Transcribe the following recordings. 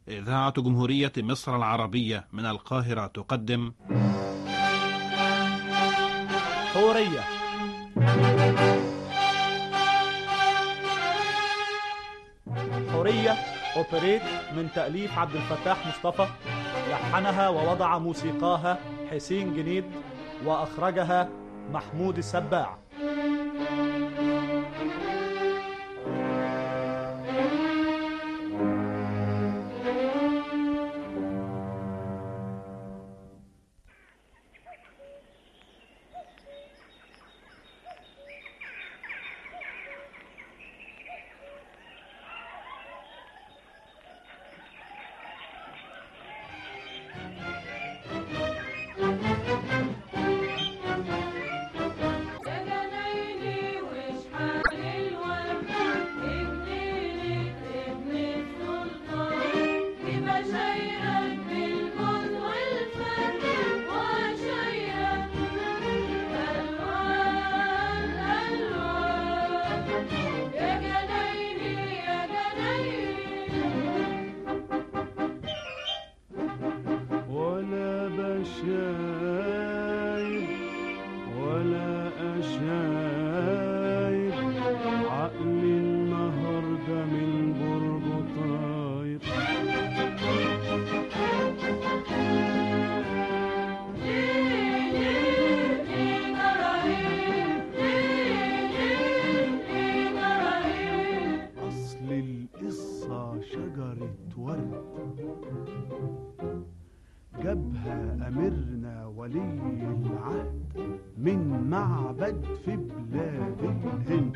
إذاعة جمهورية مصر العربية من القاهرة تقدم حورية حورية أوبريت من تأليف عبد الفتاح مصطفى لحنها ووضع موسيقاها حسين جنيد وأخرجها محمود السباع سجنيني واشحال الورد ابنيلي ابن السلطان ببشايرك بالجود والفن وشايرك ألوان ألوان يا جنيني يا جنيني ولا بشايب ولا أشايب عقلي النهاردة من برج طاير أصل القصة شجرة ورد جابها أميرنا ولي العهد من معبد في بلاد الهند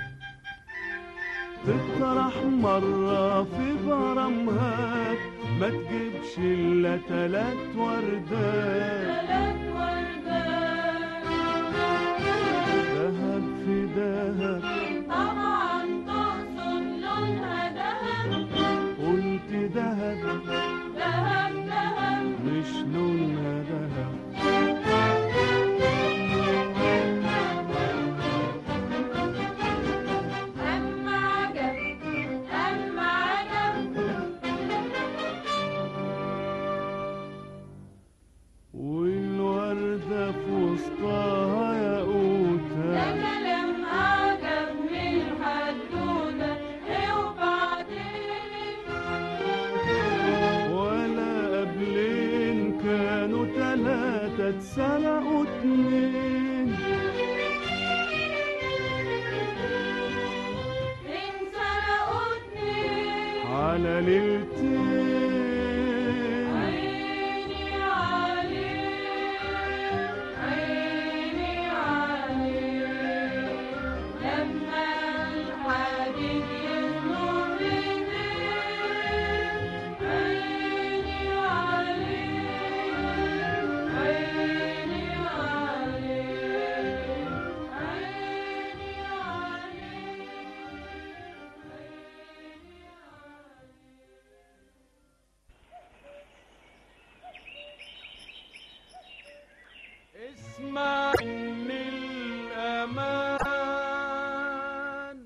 تطرح مرة في برمهات ما تجيبش إلا تلات وردات ثلاث وردات دهب في دهب طبعا تقصد لونها دهب قلت دهب دهب دهب مش لونها دهب أما عجب أما عجب والوردة في وسطها ده ياقوتة كلام عجب من الحدودة إيه وبعدين ولا قبلين كانوا تلاتة اتسرقوا اتنين انسرقوا اتنين على ليلتين عيني عليك عيني عليك لما الحديد يزنق ايديك عيني عليك عيني عليك عيني عليك اسمع من الأمان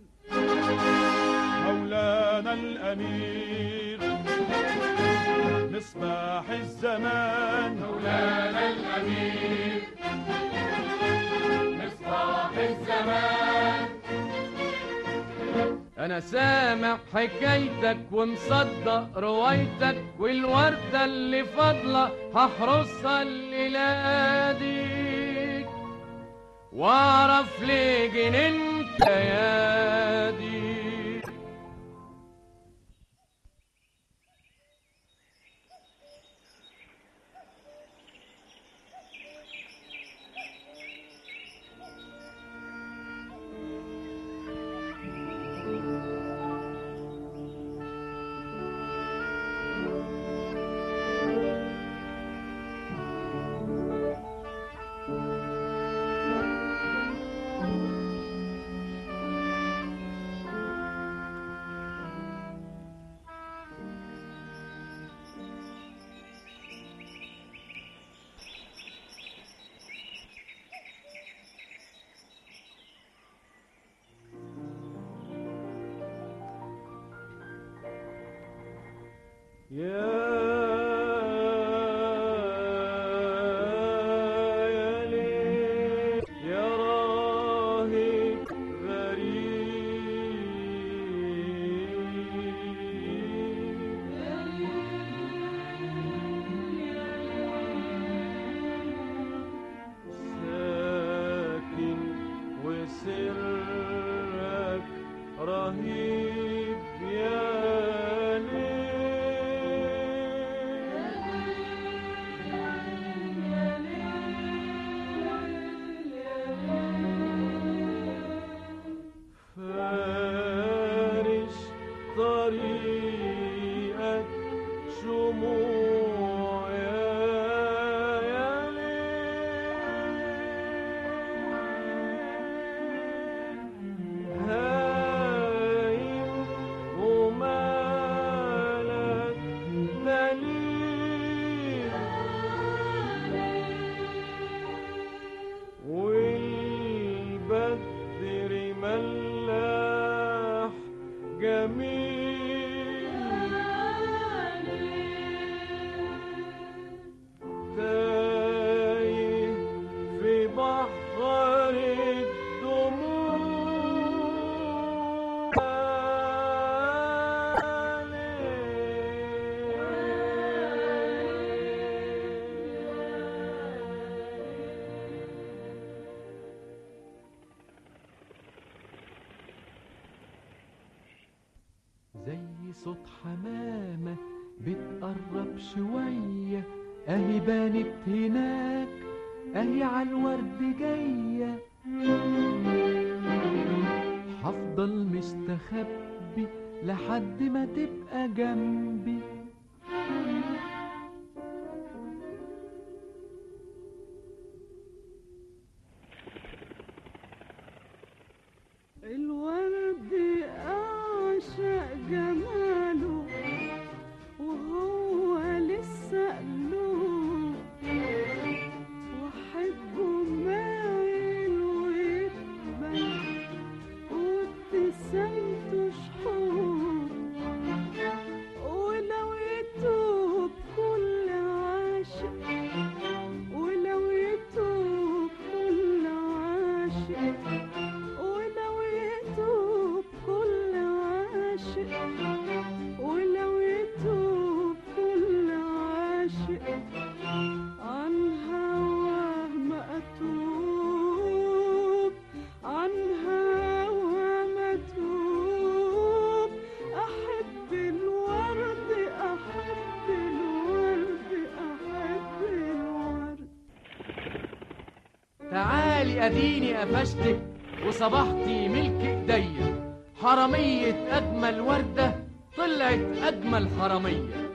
مولانا الأمير مصباح الزمان مولانا الأمير مصباح الزمان انا سامع حكايتك ومصدق روايتك والوردة اللي فاضلة هحرسها الليلة دي واعرف ليه جننت يا دي يا صوت حمامة بتقرب شوية اهي بانت هناك اهي عالورد جاية هفضل مستخبي لحد ما تبقى جنبي الورد أعشق جماله وهو لسه قلوب وأحبه مايل ويقبل وابتسامته شحوب ولو يتوب كل عاشق ولو يتوب كل عاشق ولو يتوب كل عاشق ولو يتوب كل عاشق عن هواه ما أتوب عن هواه ما أتوب أحب الورد أحب الورد أحب الورد تعالي اديني قفشتك وصبحتي ملك ايديا حرامية اجمل وردة طلعت اجمل حرامية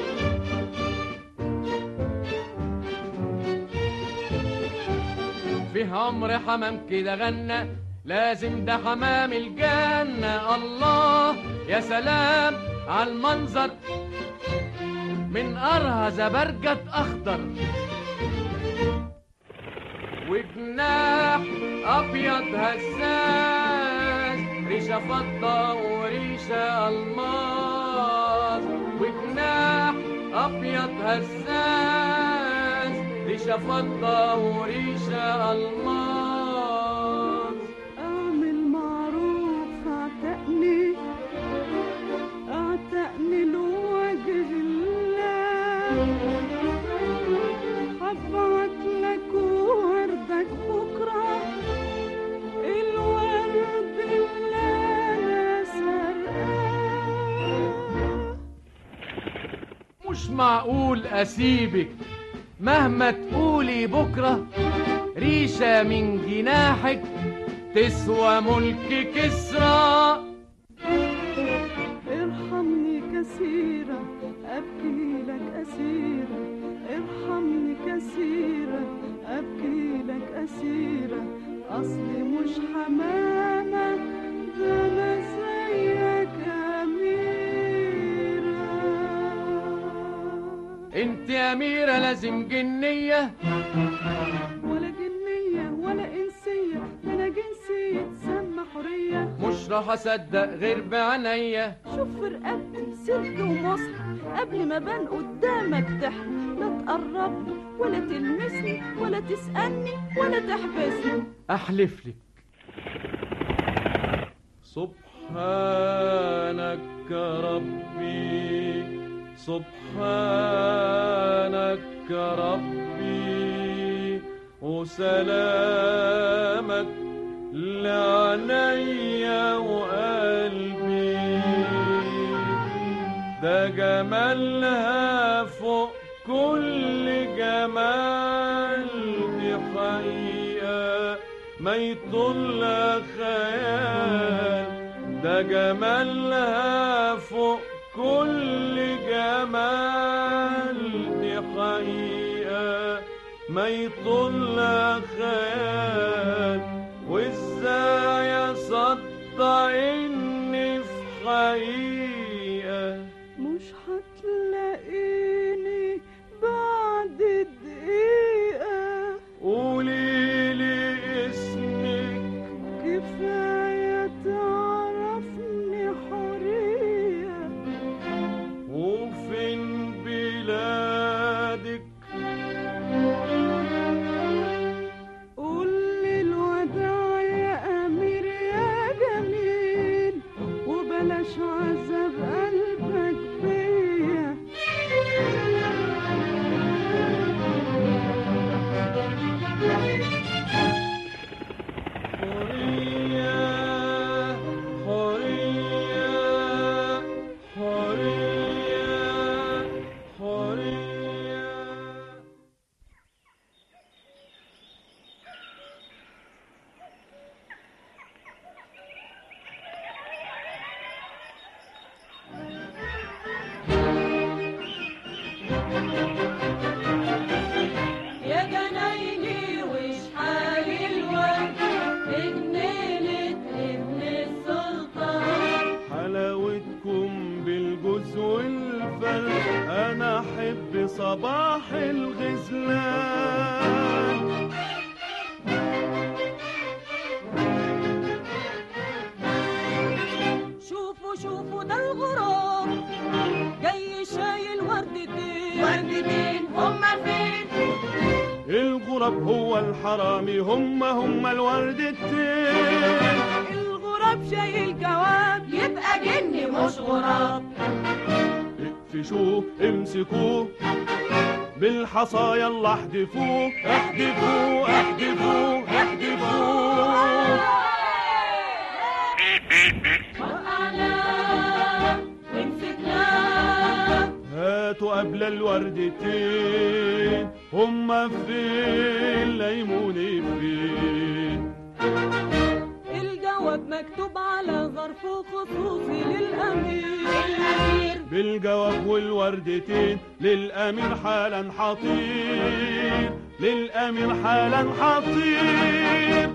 فيه عمر حمام كده غنى لازم ده حمام الجنة الله يا سلام على المنظر من قرها زبرجد اخضر وجناح ابيض هزاز ريشه فضه وريشه الماس وجناح ابيض هزاز ريشه فضه وريشه الماس أعمل معروف اعتقني اعتقني لوجه الله هبعت لك وردك بكرة الورد اللي أنا سرقاه مش معقول اسيبك مهما تقولي بكره ريشه من جناحك تسوى ملك كسرى ارحمني كثيرا أبكي لك أسيرا ارحمني كثيرا أبكي لك أسيرا أصلي مش حمامة ده أنا زيك أميرة انت اميره لازم جنيه ولا جنية ولا إنسية ده أنا جنسية تسمى حرية مش راح اصدق غير بعينيا شوف في رقبتي سلك ومصح قبل ما بان قدامك تحت لا تقربني ولا تلمسني ولا تسألني ولا تحبسني احلف لك سبحانك ربي سبحانك ربي وسلامك لعيني وقلبي ده جمالها فوق كل جمال دي حقيقة ما يطل خيال ده جمالها فوق كل جمال دي حقيقة ما يطل خيال وازاي اصدق اني في حقيقة مش هتلاقيني بعد دقيقة قولي لي اسمك كفاية تعرفني حرية وفين بلادك قولي الوداع يا جنايني وشحال الورد بجنينة ابن السلطان حلاوتكم بالجوز والفل انا احب صباح الغزلان شوفوا شوفوا ده الغراب جاي شايل وردتين وردتين هما فين الغراب هو الحرامي هم هم الوردتين الغراب شايل جواب يبقى جني مش غراب اقفشوه امسكوه بالحصى يلا احدفوه احدفوه احدفوه احدفوه وقعناه ومسكناه هاتوا قبل الوردتين هما فين ليموني فين الجواب مكتوب على ظرف خصوصي للأمير بالجواب والوردتين للأمير حالا حطير للأمير حالا حطير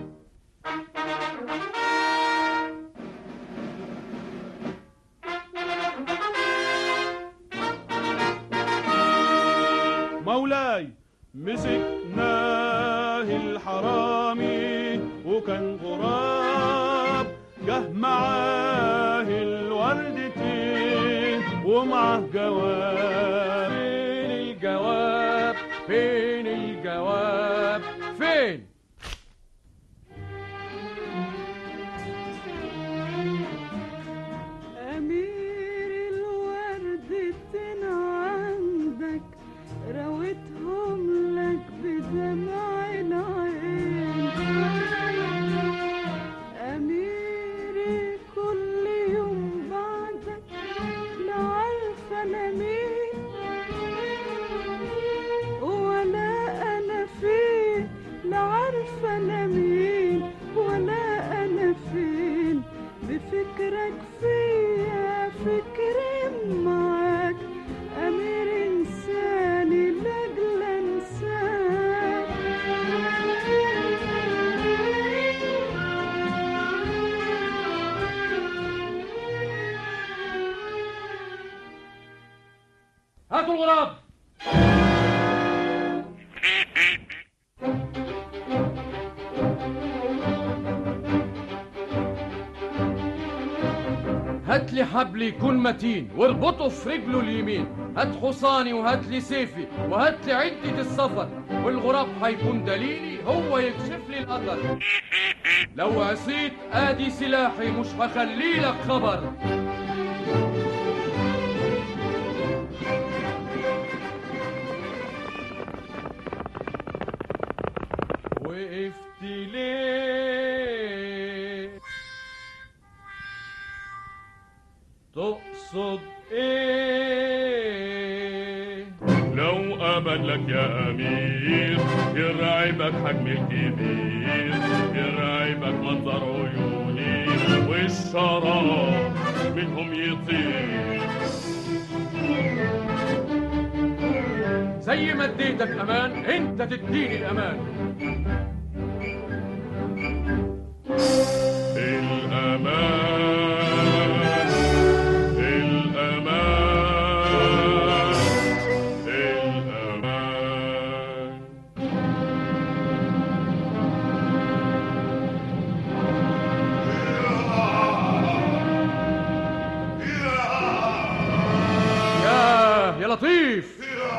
مولاي مسكناه الحرامي وكان غراب جه معاه الوردتين ومعاه جواب فين الجواب فين الجواب فين أمير الوردتين عندك رويتهم لك بدمع العين أميري كل يوم بعدك لا عارفة أنا مين ولا أنا فين لا عارفة أنا مين ولا أنا فين بفكرك فيا فكري معاك أمير إنساني لأجل أنساك هاتوا الغراب هات لي حبل يكون متين واربطه في رجله اليمين هات حصاني وهات لي سيفي وهات لي عدة السفر والغراب هيكون دليلي هو يكشف لي الأثر لو عصيت ادي سلاحي مش هخلي لك خبر وقفت ليه تقصد ايه لو أبد لك يا أمير يرعبك حجم الكبير يرعبك منظر عيوني والشراب منهم يطير زي ما اديتك امان انت تديني الامان الأمان الأمان الأمان يا يا لطيف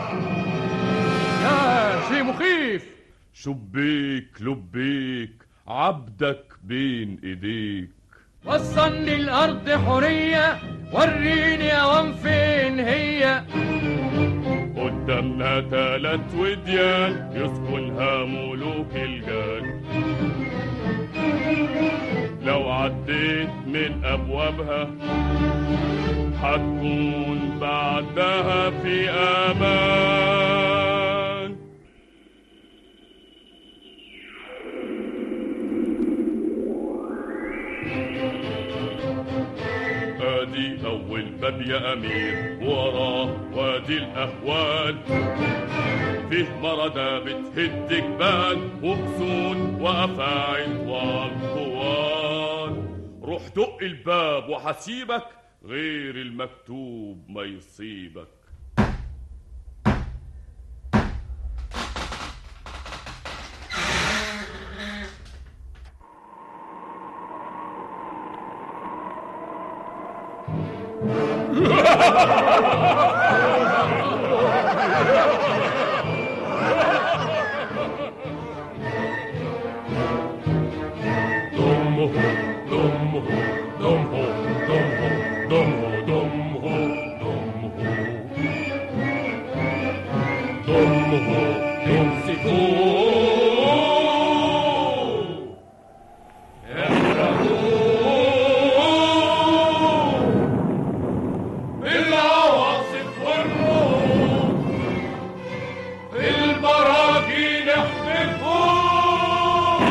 يا شيء مخيف شبيك لبيك عبدك بين ايديك وصلني الارض حريه وريني اوام فين هي قدامنا تلات وديان يسكنها ملوك الجان لو عديت من ابوابها هتكون بعدها في امان ادي اول باب يا امير وراه وادي الأهوال فيه مردة بتهد جبال وغصون وأفاعي طوال طوال روح دق الباب وحسيبك غير المكتوب ما يصيبك دمه دمه دمه دمه دمه دمه دمه دمه امسكوه احرقوه بالعواصف والروح في البراكين احذفوه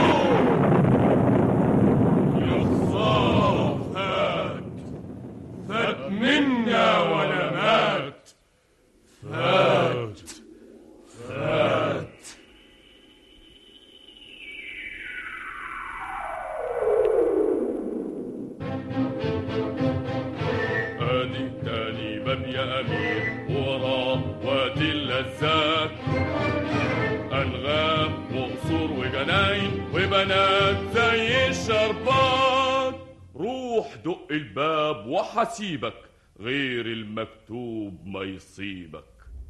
يخسر فات فات منا ولا مات فات فات ادي تاني باب يا امير وراه وادي اللذات انغام وقصور وجناين وبنات زي الشربات روح دق الباب وحسيبك غير المكتوب ما يصيبك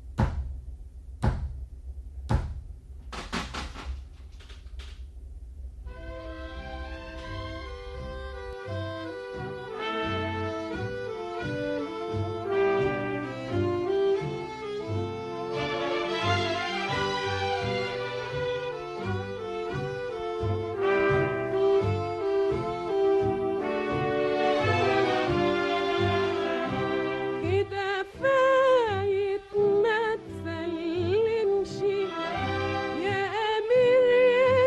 كده فايت ما تسلمش يا أمير يا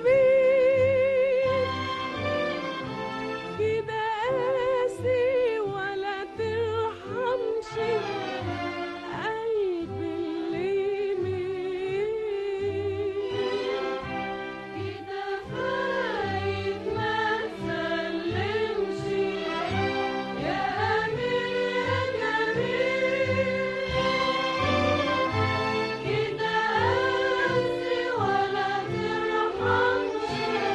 جميل كده قاسي ولا ترحمش قلبي اللي يميل كده فايت ما تسلمش يا أمير يا جميل كده قاسي ولا ترحمش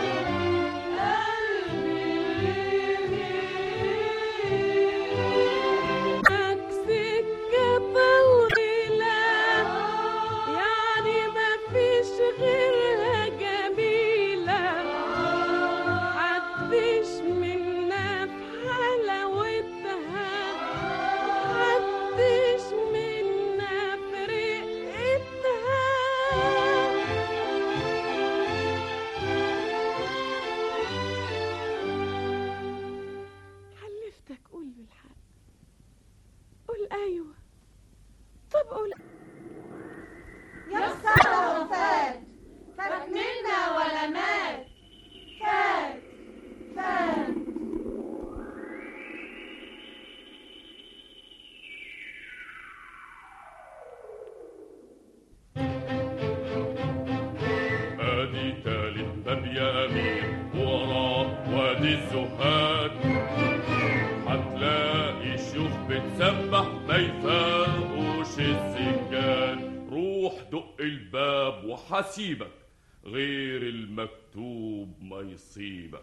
قلبي معاك سكة طويلة يعني مفيش غيرها جميلة محدش منا في حلاوتها محدش منا في رقتها حلفتك قول بالحق قول ايوه طب قول يا خسارة وفات فات منا ولا مات فات فات ادي تالت باب يا امير وراه وادي الزهاد هتلاقي شيوخ بتسبح ما يفرقوش السجان روح دق الباب وحسيبك غير المكتوب ما يصيبك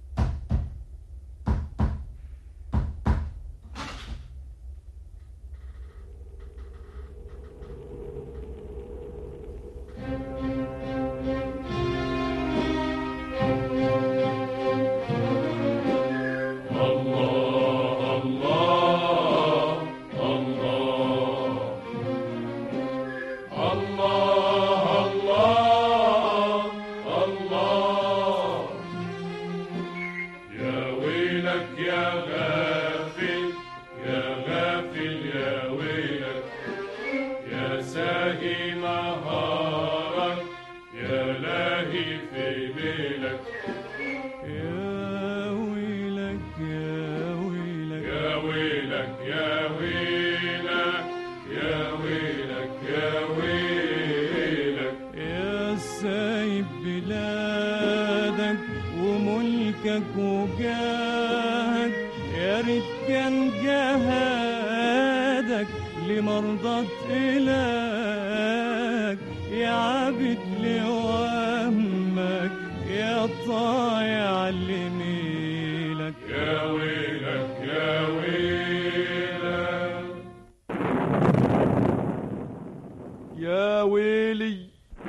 الله الله الله الله الله الله يا ويلك يا غافل يا غافل يا ويلك يا ساهي نهارك يا لاهي في ليلك يا ويلك يا ويلك يا ويلك يا ويلك مضت إلك يا عبد لوهمك يا طايع اللي ميلك يا ويلك يا ويلك يا ويلي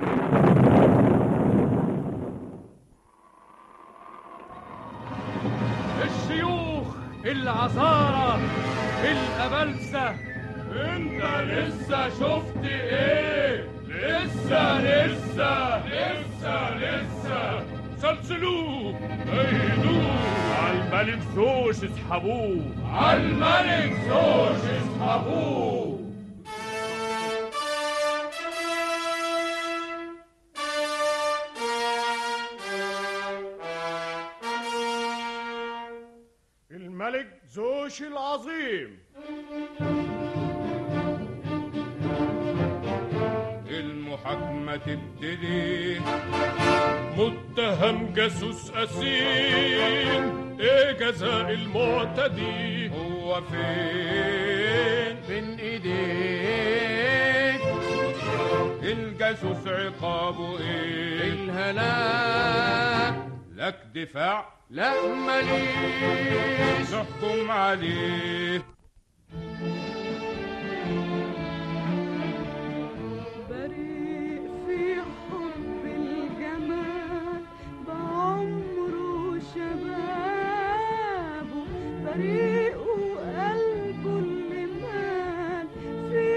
الشيوخ العصارة الأبلسة انت لسه شفت ايه لسه لسه لسه لسه سلسلوه ايدوه على الملك زوش اسحبوه على الملك زوش اسحبوه الملك زوش العظيم المحاكمة تبتدي متهم جاسوس أسير ايه جزاء المعتدي هو فين بين ايديك الجاسوس عقابه ايه الهلاك لك دفاع لا ماليش نحكم عليه بريء في حب الجمال بعمره شبابه بريء وقلبه اللي مال في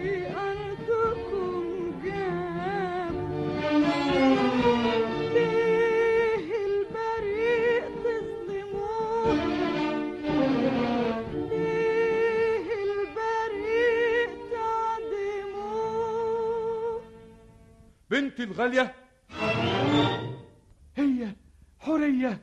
أرضكم جابه ليه البريء تظلموه ليه البريء تعدموه بنتي الغالية هي حورية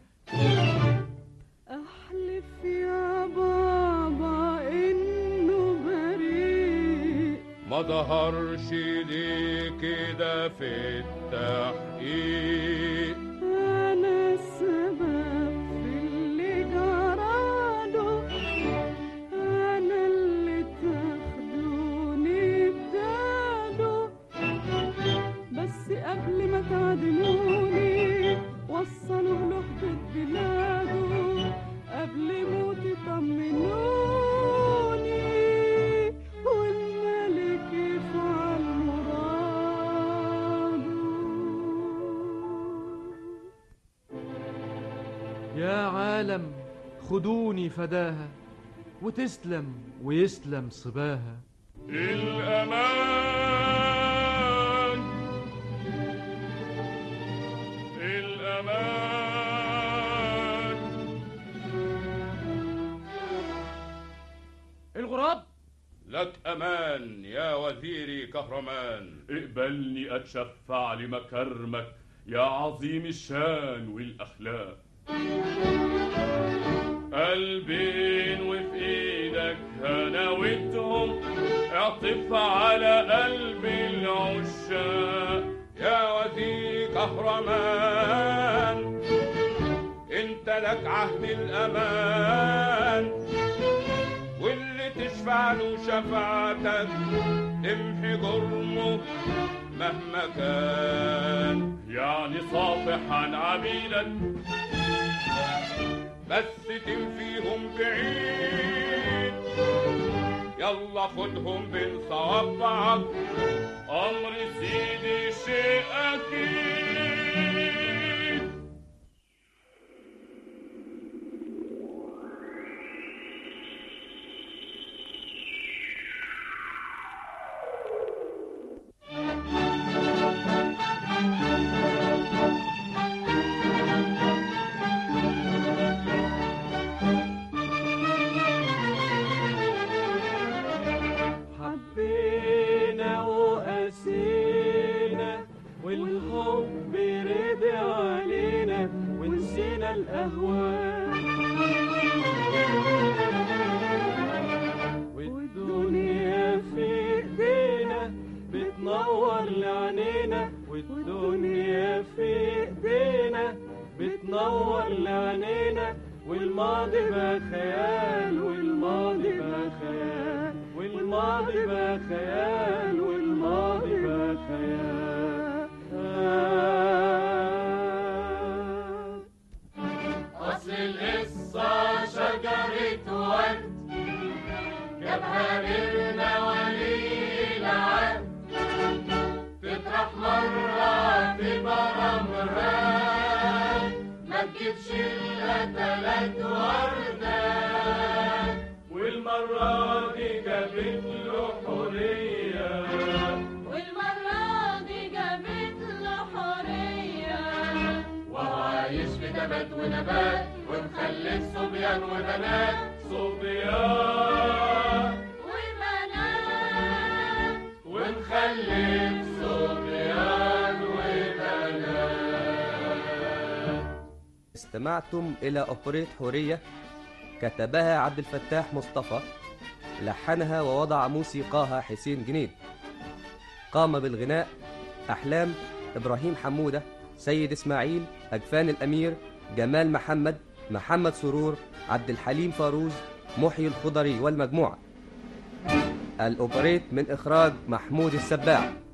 أحلف يا بابا إنه بريء ما ظهرش ليه كده في التحقيق أنا السبب في اللي جراله أنا اللي تاخدوني بداله بس قبل ما تعدموني وصلوا لحدة بلاده قبل موتي طمنوني والملك يفعل مراده يا عالم خدوني فداها وتسلم ويسلم صباها الأمان الأمان الغراب لك أمان يا وزيري كهرمان اقبلني أتشفع لمكرمك يا عظيم الشان والأخلاق قلبين وفي ايدك هناوتهم اعطف على قلب العشاق يا وزير كهرمان انت لك عهد الامان واللي تشفع له شفاعتك تمحي جرمه مهما كان يعني صافحا عبيدك بس تنفيهم بعيد يلا خدهم بين صوابعك امر سيدي شيء اكيد حبينا وقاسينا والحب رد علينا ونسينا الأهوال والدنيا في ايدينا بتنور لعنينا والدنيا في ايدينا بتنور لعنينا والماضي بقى خيال والماضي بقى خيال والماضي والماضي بقى خيال والماضي بقى خيال أصل القصة شجرة ورد جابها غيرنا ولي العهد تطرح مرة تبقى رمران ما تجيبش إلا تلات وردات والمرة دي جابت له حرية والمرة دي جابت له حرية وهو عايش في نبات ونبات ومخلف صبيان وبنات صبيان وبنات ومخلف صبيان وبنات استمعتم إلى أوبريت حورية كتبها عبد الفتاح مصطفى لحنها ووضع موسيقاها حسين جنيد قام بالغناء أحلام إبراهيم حمودة سيد إسماعيل أجفان الأمير جمال محمد محمد سرور عبد الحليم فاروز محيي الخضري والمجموعة الأوبريت من إخراج محمود السباع